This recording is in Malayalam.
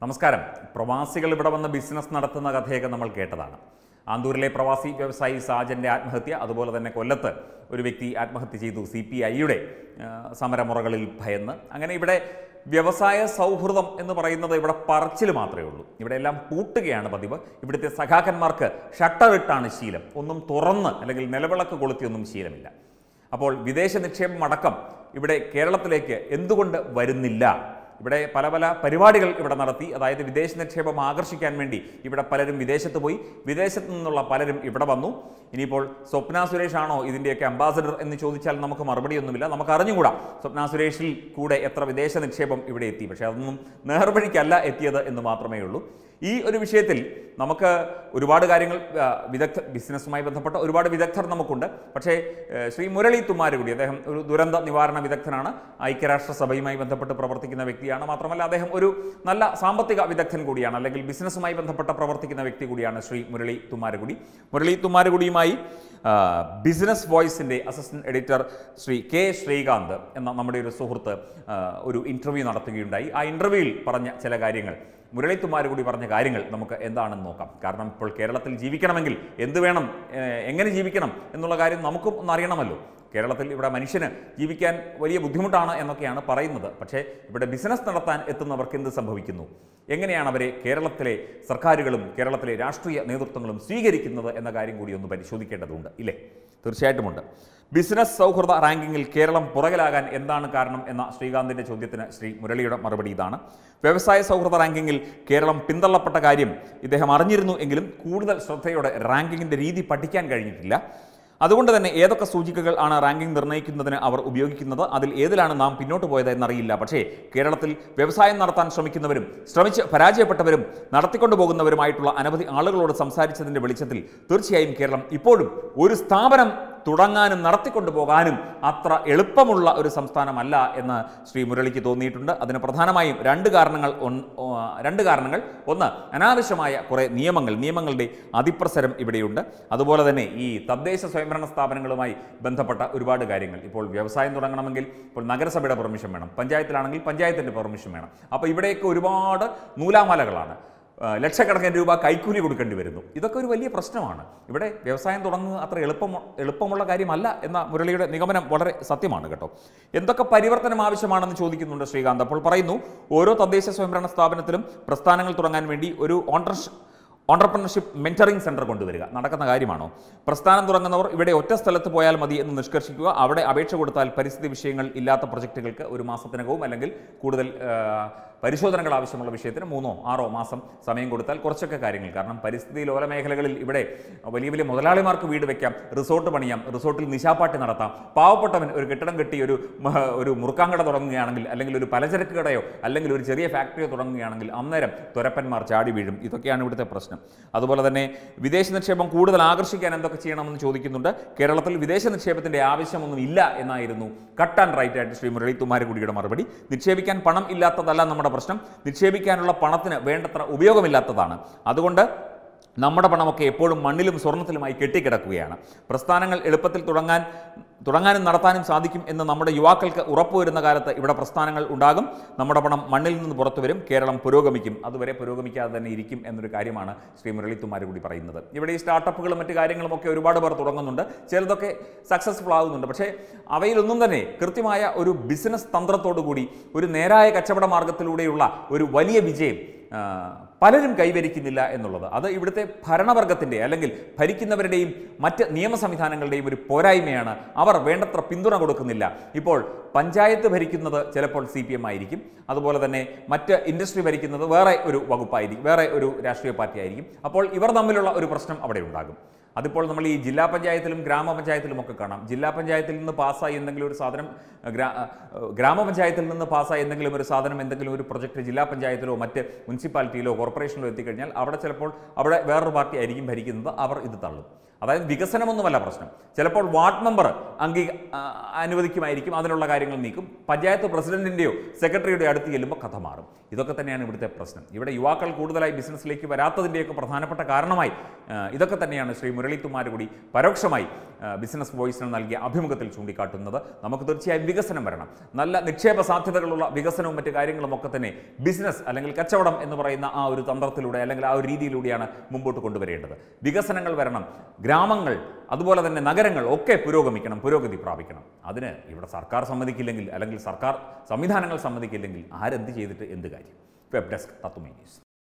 നമസ്കാരം പ്രവാസികൾ ഇവിടെ വന്ന് ബിസിനസ് നടത്തുന്ന കഥയൊക്കെ നമ്മൾ കേട്ടതാണ് ആന്തൂരിലെ പ്രവാസി വ്യവസായി സാജന്റെ ആത്മഹത്യ അതുപോലെ തന്നെ കൊല്ലത്ത് ഒരു വ്യക്തി ആത്മഹത്യ ചെയ്തു സി പി ഐയുടെ സമരമുറകളിൽ ഭയന്ന് അങ്ങനെ ഇവിടെ വ്യവസായ സൗഹൃദം എന്ന് പറയുന്നത് ഇവിടെ പറച്ചിൽ മാത്രമേ ഉള്ളൂ ഇവിടെ എല്ലാം പൂട്ടുകയാണ് പതിവ് ഇവിടുത്തെ സഖാക്കന്മാർക്ക് ഷട്ടറിട്ടാണ് ശീലം ഒന്നും തുറന്ന് അല്ലെങ്കിൽ നിലവിളക്ക് കൊളുത്തിയൊന്നും ശീലമില്ല അപ്പോൾ വിദേശ നിക്ഷേപം അടക്കം ഇവിടെ കേരളത്തിലേക്ക് എന്തുകൊണ്ട് വരുന്നില്ല ഇവിടെ പല പല പരിപാടികൾ ഇവിടെ നടത്തി അതായത് വിദേശ നിക്ഷേപം ആകർഷിക്കാൻ വേണ്ടി ഇവിടെ പലരും വിദേശത്ത് പോയി വിദേശത്ത് നിന്നുള്ള പലരും ഇവിടെ വന്നു ഇനിയിപ്പോൾ സ്വപ്ന സുരേഷ് ആണോ ഇതിൻ്റെയൊക്കെ അംബാസഡർ എന്ന് ചോദിച്ചാൽ നമുക്ക് മറുപടിയൊന്നുമില്ല നമുക്ക് അറിഞ്ഞുകൂടാ സ്വപ്ന സുരേഷിൽ കൂടെ എത്ര വിദേശ നിക്ഷേപം ഇവിടെ എത്തി പക്ഷേ അതൊന്നും നേർവഴിക്കല്ല എത്തിയത് എന്ന് മാത്രമേ ഉള്ളൂ ഈ ഒരു വിഷയത്തിൽ നമുക്ക് ഒരുപാട് കാര്യങ്ങൾ ആ, വിദഗ്ധ ബിസിനസ്സുമായി ബന്ധപ്പെട്ട ഒരുപാട് വിദഗ്ധർ നമുക്കുണ്ട് പക്ഷേ ഏ, ശ്രീ മുരളി തുമ്മാരുകുടി അദ്ദേഹം ഒരു ദുരന്ത നിവാരണ വിദഗ്ധനാണ് ഐക്യരാഷ്ട്രസഭയുമായി ബന്ധപ്പെട്ട് പ്രവർത്തിക്കുന്ന വ്യക്തിയാണ് മാത്രമല്ല അദ്ദേഹം ഒരു നല്ല സാമ്പത്തിക വിദഗ്ധൻ കൂടിയാണ് അല്ലെങ്കിൽ ബിസിനസ്സുമായി ബന്ധപ്പെട്ട പ്രവർത്തിക്കുന്ന വ്യക്തി കൂടിയാണ് ശ്രീ മുരളി തുമ്മാരുകുടി മുരളി തുമ്മാരുകുടിയുമായി ആ, ബിസിനസ് വോയിസിൻ്റെ assistant editor Shri K Sreekanth എന്ന നമ്മുടെ ഒരു സുഹൃത്ത് ആ, ഒരു ഇൻ്റർവ്യൂ നടത്തുകയുണ്ടായി ആ ഇൻ്റർവ്യൂവിൽ പറഞ്ഞ ചില കാര്യങ്ങൾ മുരളിത്തുമാർ കൂടി പറഞ്ഞ കാര്യങ്ങൾ നമുക്ക് എന്താണെന്ന് നോക്കാം കാരണം ഇപ്പോൾ കേരളത്തിൽ ജീവിക്കണമെങ്കിൽ എന്ത് വേണം ഏഹ് എങ്ങനെ ജീവിക്കണം എന്നുള്ള കാര്യം നമുക്കും ഒന്ന് അറിയണമല്ലോ കേരളത്തിൽ ഇവിടെ മനുഷ്യന് ജീവിക്കാൻ വലിയ ബുദ്ധിമുട്ടാണ് എന്നൊക്കെയാണ് പറയുന്നത് പക്ഷേ ഇവിടെ ബിസിനസ് നടത്താൻ എത്തുന്നവർക്ക് എന്ത് സംഭവിക്കുന്നു എങ്ങനെയാണ് അവരെ കേരളത്തിലെ സർക്കാരുകളും കേരളത്തിലെ രാഷ്ട്രീയ നേതൃത്വങ്ങളും സ്വീകരിക്കുന്നത് എന്ന കാര്യം കൂടി ഒന്ന് പരിശോധിക്കേണ്ടതുണ്ട് ഇല്ലേ തീർച്ചയായിട്ടുമുണ്ട് ബിസിനസ് സൗഹൃദ റാങ്കിങ്ങിൽ കേരളം പുറകിലാകാൻ എന്താണ് കാരണം എന്ന ശ്രീകാന്തിന്റെ ചോദ്യത്തിന് ശ്രീ മുരളിയുടെ മറുപടി ഇതാണ് വ്യവസായ സൗഹൃദ റാങ്കിങ്ങിൽ കേരളം പിന്തള്ളപ്പെട്ട കാര്യം ഇദ്ദേഹം അറിഞ്ഞിരുന്നു എങ്കിലും കൂടുതൽ ശ്രദ്ധയോടെ റാങ്കിങ്ങിന്റെ രീതി പഠിക്കാൻ കഴിഞ്ഞിട്ടില്ല അതുകൊണ്ട് തന്നെ ഏതൊക്കെ സൂചികകൾ ആണ് റാങ്കിംഗ് നിർണ്ണയിക്കുന്നതിന് അവർ ഉപയോഗിക്കുന്നത് അതിൽ ഏതിലാണ് നാം പിന്നോട്ട് പോയത് എന്നറിയില്ല പക്ഷേ കേരളത്തിൽ വ്യവസായം നടത്താൻ ശ്രമിക്കുന്നവരും ശ്രമിച്ച് പരാജയപ്പെട്ടവരും നടത്തിക്കൊണ്ടു പോകുന്നവരുമായിട്ടുള്ള അനവധി ആളുകളോട് സംസാരിച്ചതിൻ്റെ വെളിച്ചത്തിൽ തീർച്ചയായും കേരളം ഇപ്പോഴും ഒരു സ്ഥാപനം തുടങ്ങാനും നടത്തിക്കൊണ്ടു പോകാനും അത്ര എളുപ്പമുള്ള ഒരു സംസ്ഥാനമല്ല എന്ന് ശ്രീ മുരളിക്ക് തോന്നിയിട്ടുണ്ട് അതിന് പ്രധാനമായും രണ്ട് കാരണങ്ങൾ ഒന്ന്- ഓ, രണ്ട് കാരണങ്ങൾ ഒന്ന് അനാവശ്യമായ കുറേ നിയമങ്ങൾ നിയമങ്ങളുടെ അതിപ്രസരം ഇവിടെയുണ്ട് അതുപോലെ തന്നെ ഈ തദ്ദേശ സ്വയംഭരണ സ്ഥാപനങ്ങളുമായി ബന്ധപ്പെട്ട ഒരുപാട് കാര്യങ്ങൾ ഇപ്പോൾ വ്യവസായം തുടങ്ങണമെങ്കിൽ ഇപ്പോൾ നഗരസഭയുടെ പെർമിഷൻ വേണം പഞ്ചായത്തിലാണെങ്കിൽ പഞ്ചായത്തിൻ്റെ പെർമിഷൻ വേണം അപ്പോൾ ഇവിടെയൊക്കെ ഒരുപാട് നൂലാമലകളാണ് ആ, ലക്ഷക്കണക്കിന് രൂപ കൈക്കൂലി കൊടുക്കേണ്ടി വരുന്നു ഇതൊക്കെ ഒരു വലിയ പ്രശ്നമാണ് ഇവിടെ വ്യവസായം തുടങ്ങുന്നത് അത്ര എളുപ്പം എളുപ്പമുള്ള കാര്യമല്ല എന്ന മുരളിയുടെ നിഗമനം വളരെ സത്യമാണ് കേട്ടോ എന്തൊക്കെ പരിവർത്തനം ആവശ്യമാണെന്ന് ചോദിക്കുന്നുണ്ട് ശ്രീകാന്ത് അപ്പോൾ പറയുന്നു ഓരോ തദ്ദേശ സ്വയംഭരണ സ്ഥാപനത്തിലും പ്രസ്ഥാനങ്ങൾ തുടങ്ങാൻ വേണ്ടി ഒരു ഓണ്ടർഷ ഓണ്ടർപ്രണർഷിപ്പ് മെന്ററിംഗ് സെന്റർ കൊണ്ടുവരിക നടക്കുന്ന കാര്യമാണോ പ്രസ്ഥാനം തുടങ്ങുന്നവർ ഇവിടെ ഒറ്റ സ്ഥലത്ത് പോയാൽ മതി എന്ന് നിഷ്കർഷിക്കുക അവിടെ അപേക്ഷ കൊടുത്താൽ പരിസ്ഥിതി വിഷയങ്ങൾ ഇല്ലാത്ത പ്രൊജക്റ്റുകൾക്ക് ഒരു മാസത്തിനകവും അല്ലെങ്കിൽ കൂടുതൽ ആ, പരിശോധനകൾ ആവശ്യമുള്ള വിഷയത്തിന് മൂന്നോ ആറോ മാസം സമയം കൊടുത്താൽ കുറച്ചൊക്കെ കാര്യങ്ങൾ കാരണം പരിസ്ഥിതി ലോല മേഖലകളിൽ ഇവിടെ വലിയ വലിയ മുതലാളിമാർക്ക് വീട് വെക്കാം റിസോർട്ട് പണിയാം റിസോർട്ടിൽ നിശാപ്പാട്ടി നടത്താം പാവപ്പെട്ടവൻ ഒരു കെട്ടിടം കെട്ടി ഒരു മഹ- ഒരു മുറുക്കാങ്കട തുടങ്ങുകയാണെങ്കിൽ അല്ലെങ്കിൽ ഒരു പലചരക്ക് കടയോ അല്ലെങ്കിൽ ഒരു ചെറിയ ഫാക്ടറിയോ തുടങ്ങുകയാണെങ്കിൽ അന്നേരം തുരപ്പന്മാർ ചാടി വീഴും ഇതൊക്കെയാണ് ഇവിടുത്തെ പ്രശ്നം അതുപോലെ തന്നെ വിദേശ നിക്ഷേപം കൂടുതൽ ആകർഷിക്കാൻ എന്തൊക്കെ ചെയ്യണമെന്ന് ചോദിക്കുന്നുണ്ട് കേരളത്തിൽ വിദേശ നിക്ഷേപത്തിന്റെ ആവശ്യമൊന്നും ഇല്ല എന്നായിരുന്നു കട്ട് ആൻഡ് റൈറ്റ് ആയിട്ട് ശ്രീ മുരളി തുമ്മാരകുടിയുടെ മറുപടി നിക്ഷേപിക്കാൻ പണം ഇല്ലാത്തതല്ല നമ്മുടെ പ്രശ്നം നിക്ഷേപിക്കാനുള്ള പണത്തിന് വേണ്ടത്ര ഉപയോഗമില്ലാത്തതാണ് അതുകൊണ്ട് നമ്മുടെ പണമൊക്കെ എപ്പോഴും മണ്ണിലും സ്വർണത്തിലുമായി കെട്ടിക്കിടക്കുകയാണ് പ്രസ്ഥാനങ്ങൾ എളുപ്പത്തിൽ തുടങ്ങാൻ തുടങ്ങാനും നടത്താനും സാധിക്കും എന്ന് നമ്മുടെ യുവാക്കൾക്ക് ഉറപ്പുവരുന്ന കാലത്ത് ഇവിടെ പ്രസ്ഥാനങ്ങൾ ഉണ്ടാകും നമ്മുടെ പണം മണ്ണിൽ നിന്ന് പുറത്തു വരും കേരളം പുരോഗമിക്കും അതുവരെ പുരോഗമിക്കാതെ തന്നെ ഇരിക്കും എന്നൊരു കാര്യമാണ് ശ്രീ മുരളിത്തുമാർ കൂടി പറയുന്നത് ഇവിടെ ഈ സ്റ്റാർട്ടപ്പുകളും മറ്റു കാര്യങ്ങളും ഒക്കെ ഒരുപാട് പേർ തുടങ്ങുന്നുണ്ട് ചിലതൊക്കെ സക്സസ്ഫുൾ ആകുന്നുണ്ട് പക്ഷേ അവയിലൊന്നും തന്നെ കൃത്യമായ ഒരു ബിസിനസ് തന്ത്രത്തോടു കൂടി ഒരു നേരായ കച്ചവട മാർഗത്തിലൂടെയുള്ള ഒരു വലിയ വിജയം ആ, പലരും കൈവരിക്കുന്നില്ല എന്നുള്ളത് അത് ഇവിടുത്തെ ഭരണവർഗത്തിൻ്റെ അല്ലെങ്കിൽ ഭരിക്കുന്നവരുടെയും മറ്റ് നിയമ സംവിധാനങ്ങളുടെയും ഒരു പോരായ്മയാണ് അവർ വേണ്ടത്ര പിന്തുണ കൊടുക്കുന്നില്ല ഇപ്പോൾ പഞ്ചായത്ത് ഭരിക്കുന്നത് ചിലപ്പോൾ സി പി എം ആയിരിക്കും അതുപോലെ തന്നെ മറ്റ് ഇൻഡസ്ട്രി ഭരിക്കുന്നത് വേറെ ഒരു വകുപ്പായിരിക്കും വേറെ ഒരു രാഷ്ട്രീയ പാർട്ടി ആയിരിക്കും അപ്പോൾ ഇവർ തമ്മിലുള്ള ഒരു പ്രശ്നം അവിടെ ഉണ്ടാകും അതിപ്പോൾ നമ്മൾ ഈ ജില്ലാ പഞ്ചായത്തിലും ഗ്രാമപഞ്ചായത്തിലും ഒക്കെ കാണാം ജില്ലാ പഞ്ചായത്തിൽ നിന്ന് പാസ്സായി എന്തെങ്കിലും ഒരു സാധനം ഗ്രാ ഏഹ് ഗ്രാമപഞ്ചായത്തിൽ നിന്ന് പാസ്സായി എന്തെങ്കിലും ഒരു സാധനം എന്തെങ്കിലും ഒരു പ്രൊജക്ട് ജില്ലാ പഞ്ചായത്തിലോ മറ്റ് മുനിസിപ്പാലിറ്റിയിലോ കോർപ്പറേഷനിലോ എത്തിക്കഴിഞ്ഞാൽ അവിടെ ചിലപ്പോൾ അവിടെ വേറൊരു പാർട്ടി ആയിരിക്കും ഭരിക്കുന്നത് അവർ ഇത് തള്ളും അതായത് വികസനമൊന്നുമല്ല പ്രശ്നം ചിലപ്പോൾ വാർഡ് മെമ്പർ അംഗീ ആ, അനുവദിക്കുമായിരിക്കും അതിനുള്ള കാര്യങ്ങൾ നീക്കും പഞ്ചായത്ത് പ്രസിഡന്റിൻ്റെയോ സെക്രട്ടറിയുടെ അടുത്ത് ചെല്ലുമ്പോൾ കഥ മാറും ഇതൊക്കെ തന്നെയാണ് ഇവിടുത്തെ പ്രശ്നം ഇവിടെ യുവാക്കൾ കൂടുതലായി ബിസിനസ്സിലേക്ക് വരാത്തതിൻ്റെയൊക്കെ പ്രധാനപ്പെട്ട കാരണമായി ആ, ഇതൊക്കെ തന്നെയാണ് ശ്രീ മുരളി തുമ്മാരുകൂടി പരോക്ഷമായി ആ, ബിസിനസ് വോയിസിന് നൽകിയ അഭിമുഖത്തിൽ ചൂണ്ടിക്കാട്ടുന്നത് നമുക്ക് തീർച്ചയായും വികസനം വരണം നല്ല നിക്ഷേപ സാധ്യതകളുള്ള വികസനവും മറ്റു കാര്യങ്ങളും ഒക്കെ തന്നെ ബിസിനസ് അല്ലെങ്കിൽ കച്ചവടം എന്ന് പറയുന്ന ആ ഒരു തന്ത്രത്തിലൂടെ അല്ലെങ്കിൽ ആ ഒരു രീതിയിലൂടെയാണ് മുമ്പോട്ട് കൊണ്ടുവരേണ്ടത് വികസനങ്ങൾ വരണം ഗ്രാമങ്ങൾ അതുപോലെ തന്നെ നഗരങ്ങൾ ഒക്കെ പുരോഗമിക്കണം പുരോഗതി പ്രാപിക്കണം അതിന് ഇവിടെ സർക്കാർ സമ്മതിക്കില്ലെങ്കിൽ അല്ലെങ്കിൽ സർക്കാർ സംവിധാനങ്ങൾ സമ്മതിക്കില്ലെങ്കിൽ ആരെന്ത് ചെയ്തിട്ട് എന്ത് കാര്യം വെബ് ഡെസ്ക് തത്തുമൈ ന്യൂസ്